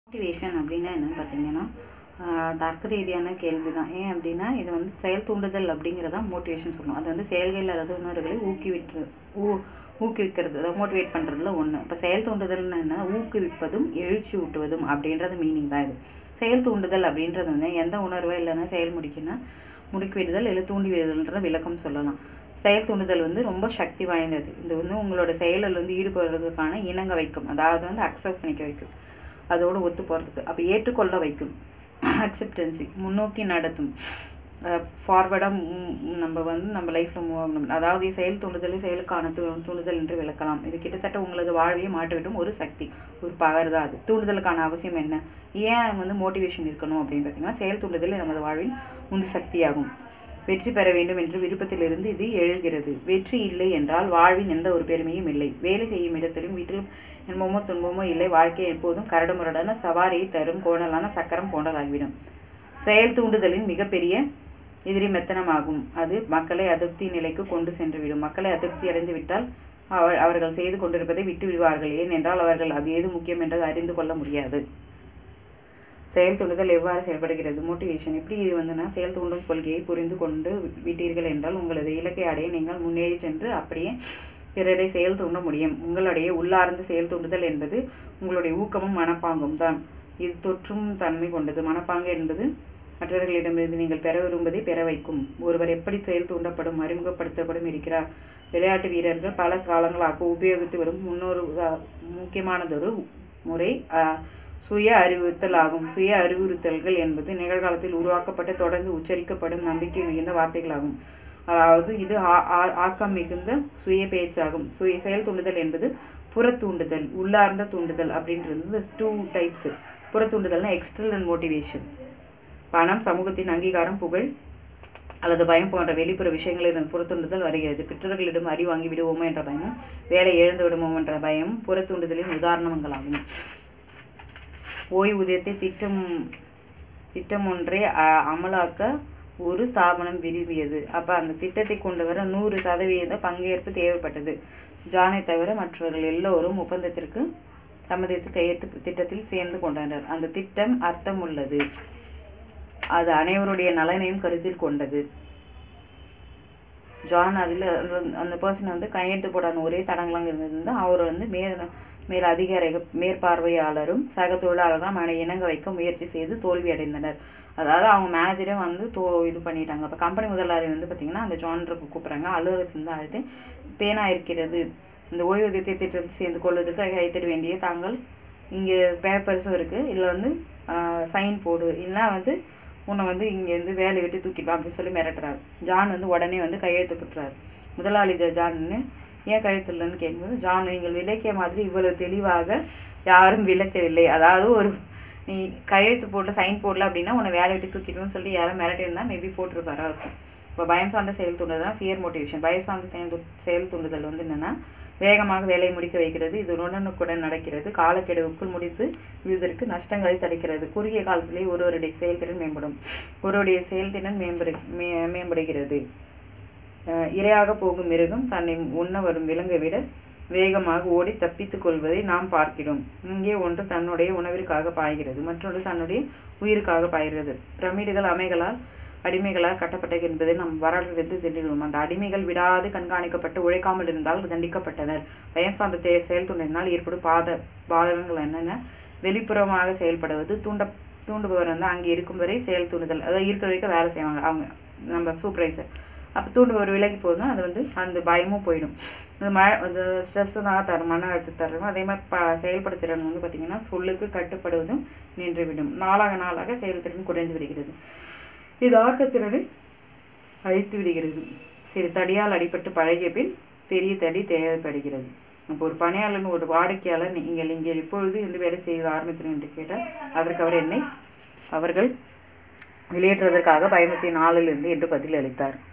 motivation அப்படின்னா என்னன்னு பார்த்தீங்கன்னா ஆஹ் தர்க்க ரீதியான கேள்வி தான் ஏன் அப்படின்னா இது வந்து செயல் தூண்டுதல் அப்படிங்கிறதா மோட்டிவேஷன் சொல்லணும் அது வந்து செயல்கள் அல்லது உணர்வுகளை ஊக்குவிட்டு ஊ ஊக்குவிக்கிறது அதாவது மோட்டிவேட் பண்ணுறதுல ஒன்று இப்போ செயல் தூண்டுதல்னா என்ன ஊக்குவிப்பதும் எழுச்சி ஊட்டுவதும் அப்படின்றது மீனிங் தான் இது செயல் தூண்டுதல் அப்படின்றது வந்து எந்த உணர்வோ இல்லைன்னா செயல் முடிக்குன்னா முடுக்கிவிடுதல் இல்லை தூண்டி விடுதல்ன்ற விளக்கம் சொல்லலாம் செயல் தூண்டுதல் வந்து ரொம்ப சக்தி வாய்ந்தது இது வந்து உங்களோட செயலில் வந்து ஈடுபடுறதுக்கான இணங்க வைக்கும் அதாவது வந்து அக்செப்ட் பண்ணிக்க வைக்கும் அதோடு ஒத்து போகிறதுக்கு அப்போ ஏற்றுக்கொள்ள வைக்கும் அக்செப்டன்சி முன்னோக்கி நடத்தும் ஃபார்வர்டாக நம்ம வந்து நம்ம லைஃப்பில் மூவ் ஆகணும் அதாவது செயல் தூண்டுதல் செயலுக்கான தூ தூண்டுதல் என்று விளக்கலாம் இது கிட்டத்தட்ட உங்களது வாழ்வையே மாற்றிவிடும் ஒரு சக்தி ஒரு பவர் தான் அது தூண்டுதலுக்கான அவசியம் என்ன ஏன் வந்து மோட்டிவேஷன் இருக்கணும் அப்படின்னு பார்த்தீங்கன்னா செயல் தூண்டுதல் நமது வாழ்வின் உந்து சக்தியாகும் வெற்றி பெற வேண்டும் என்ற விருப்பத்திலிருந்து இது எழுகிறது வெற்றி இல்லை என்றால் வாழ்வின் எந்த ஒரு பெருமையும் இல்லை வேலை செய்யும் இடத்திலும் வீட்டிலும் இன்பமோ துன்பமோ இல்லை வாழ்க்கை எப்போதும் கரடுமுரடான சவாரியை தரும் கோணலான சக்கரம் போன்றதாகிவிடும் செயல் தூண்டுதலின் மிகப்பெரிய எதிரி மெத்தனமாகும் அது மக்களை அதிருப்தி நிலைக்கு கொண்டு சென்றுவிடும் மக்களை அதிருப்தி அடைந்து விட்டால் அவர் அவர்கள் செய்து கொண்டிருப்பதை விட்டு விடுவார்கள் ஏனென்றால் அவர்கள் அது எது முக்கியம் என்று அறிந்து கொள்ள முடியாது செயல் தூண்டுதல் எவ்வாறு செயல்படுகிறது மோட்டிவேஷன் எப்படி இது வந்துன்னா செயல் தூண்டும் கொள்கையை புரிந்து கொண்டு விட்டீர்கள் என்றால் உங்களது இலக்கை அடைய நீங்கள் முன்னேறி சென்று அப்படியே பிறரை செயல் தூண்ட முடியும் உங்களுடைய உள்ளார்ந்த செயல் தூண்டுதல் என்பது உங்களுடைய ஊக்கமும் மனப்பாங்கும் தான் இது தொற்றும் தன்மை கொண்டது மனப்பாங்கு என்பது மற்றவர்களிடமிருந்து நீங்கள் பெற விரும்புவதை பெற வைக்கும் ஒருவர் எப்படி செயல் தூண்டப்படும் அறிமுகப்படுத்தப்படும் இருக்கிறார் விளையாட்டு வீரர்கள் பல காலங்களாக உபயோகித்து வரும் முன்னொரு அஹ், முக்கியமானதொரு முறை அஹ், சுய அறிவுறுத்தல் ஆகும் சுய அறிவுறுத்தல்கள் என்பது நிகழ்காலத்தில் உருவாக்கப்பட்டு தொடர்ந்து உச்சரிக்கப்படும் நம்பிக்கை மிகுந்த வார்த்தைகளாகும் அதாவது இது ஆ- ஆ- ஆக்கம் மிகுந்த சுய பேச்சாகும் சுய செயல் தூண்டுதல் என்பது புற தூண்டுதல் உள்ளார்ந்த தூண்டுதல் அப்படின்றது டூ டைப்ஸ் புற தூண்டுதல்னா எக்ஸ்டர்னல் மோட்டிவேஷன் பணம் சமூகத்தின் அங்கீகாரம் புகழ் அல்லது பயம் போன்ற வெளிப்புற விஷயங்களிலிருந்து புறத்தூண்டுதல் வருகிறது பெற்றோர்களிடம் அடி வாங்கி விடுவோமோ என்ற பயமும் வேலை இழந்து விடுவோமோ என்ற பயம் புறத்தூண்டுதலின் உதாரணங்களாகும் ஓய்வூதியத்தை திட்டம் திட்டம் ஒன்றை அ- அமலாக்க ஒரு ஸ்தாபனம் விரும்பியது அப்போ அந்த திட்டத்தை கொண்டு வர நூறு சதவீத பங்கேற்பு தேவைப்பட்டது ஜானை தவிர மற்றவர்கள் எல்லோரும் ஒப்பந்தத்திற்கு சம்மதித்து கையெழுத்து திட்டத்தில் சேர்ந்து கொண்டனர் அந்த திட்டம் அர்த்தமுள்ளது அது அனைவருடைய நலனையும் கருத்தில் கொண்டது ஜான் அதில் அந்த அந்த பர்சன் வந்து கையெழுத்து போடான ஒரே தடங்களாக இருந்தது அவர் வந்து மேல் மேல் அதிகாரி மேற்பார்வையாளரும் சக தொழிலாளரும் அவனை இணங்க வைக்க முயற்சி செய்து தோல்வி அடைந்தனர் அதாவது அவங்க மேனேஜரே வந்து தோ இது பண்ணிட்டாங்க அப்போ கம்பெனி முதலாளி வந்து பார்த்தீங்கன்னா அந்த ஜான்ற கூப்பிட்றாங்க அலுவலகத்திலிருந்து அழைத்து பேனா இருக்கிறது இந்த ஓய்வூதியத்தை திட்டத்தில் சேர்ந்து கொள்வதற்கு கைத்தட வேண்டிய தாங்கள் இங்கே பேப்பர்ஸும் இருக்குது இதில் வந்து சைன் போடு இல்லைன்னா வந்து உன்னை வந்து இங்கேருந்து வேலையை விட்டு தூக்கிடலாம் அப்படின்னு சொல்லி மிரட்டுறாரு ஜான் வந்து உடனே வந்து கையெழுத்து போட்டுறாரு முதலாளி ஜா- ஜான்னு ஏன் கையெழுத்து இல்லைன்னு கேட்கும்போது ஜான் நீங்கள் விளக்கிய மாதிரி இவ்வளவு தெளிவாக யாரும் விளக்கவில்லை அதாவது ஒரு நீ கையெழுத்து போட்டு சைன் போடல அப்படின்னா உன்னை வேலை விட்டு தூக்கிடுவோம்னு சொல்லி யாரும் மிரட்டியிருந்தா மேபி போட்டிருப்பாரா இருக்கும் இப்போ பயம் சார்ந்த செயல் தூண்டுதல் ஃபியர் மோட்டிவேஷன் பயம் சார்ந்த செயல் தூ- செயல் தூண்டுதல் வந்து என்னன்னா வேகமாக வேலையை முடிக்க வைக்கிறது இது உடனுக்குடன் நடக்கிறது காலக்கெடுவுக்குள் முடித்து இதற்கு நஷ்டங்களை தடுக்கிறது குறுகிய காலத்திலே ஒருவருடைய செயல்திறன் மேம்படும் ஒருவருடைய செயல்திறன் மேம்படு மே மேம்படுகிறது அஹ் இரையாக போகும் மிருகம் தன்னை உண்ண வரும் விலங்கை விட வேகமாக ஓடி தப்பித்துக் கொள்வதை நாம் பார்க்கிறோம் இங்கே ஒன்று தன்னுடைய உணவிற்காக பாய்கிறது மற்றொன்று தன்னுடைய உயிருக்காக பாய்கிறது பிரமிடுகள் அமைகளால் அடிமைகளால் கட்டப்பட்டது என்பதை நாம் வரலாற்றிலிருந்து தெரிந்துள்ளோம் அந்த அடிமைகள் விடாது கண்காணிக்கப்பட்டு உழைக்காமல் இருந்தால் தண்டிக்கப்பட்டனர் பயம் சார்ந்த தே- செயல் தூண்டினால் ஏற்படும் பாத பாதகங்கள் என்னென்ன வெளிப்புறமாக செயல்படுவது தூண்ட தூண்டுபவர் வந்து அங்கே இருக்கும் வரை செயல் தூண்டுதல் அதாவது இருக்கிற வரைக்கும் வேலை செய்வாங்க அவங்க நம்ம சூப்பர்வைசர் அப்போ தூண்டுபவர் விலகி போதும் அது வந்து அந்த பயமும் போயிடும் இந்த மழை அந்த ஸ்ட்ரெஸ்ஸு தான் தரும் மன அழுத்தம் தரும் அதே மாதிரி ப செயல்படுத்திறன் வந்து பார்த்திங்கன்னா சொல்லுக்கு கட்டுப்படுவதும் நின்றுவிடும் நாளாக நாளாக செயல்திறன் குறைந்து விடுகிறது இது ஆக்கத்திறனை அழித்து விடுகிறது சிறு தடியால் அடிபட்டு பழகிய பின் பெரிய தடி தேவைப்படுகிறது அப்போ ஒரு பணியாளன் ஒரு வாடிக்கையாளர் நீங்கள் இங்கே இப்பொழுது எந்த வேலை செய்ய ஆரம்பித்தேன் என்று கேட்டால் அதற்கு அவர் என்னை அவர்கள் வெளியேற்றுவதற்காக பயமுறுத்திய நாளிலிருந்து என்று பதில் அளித்தார்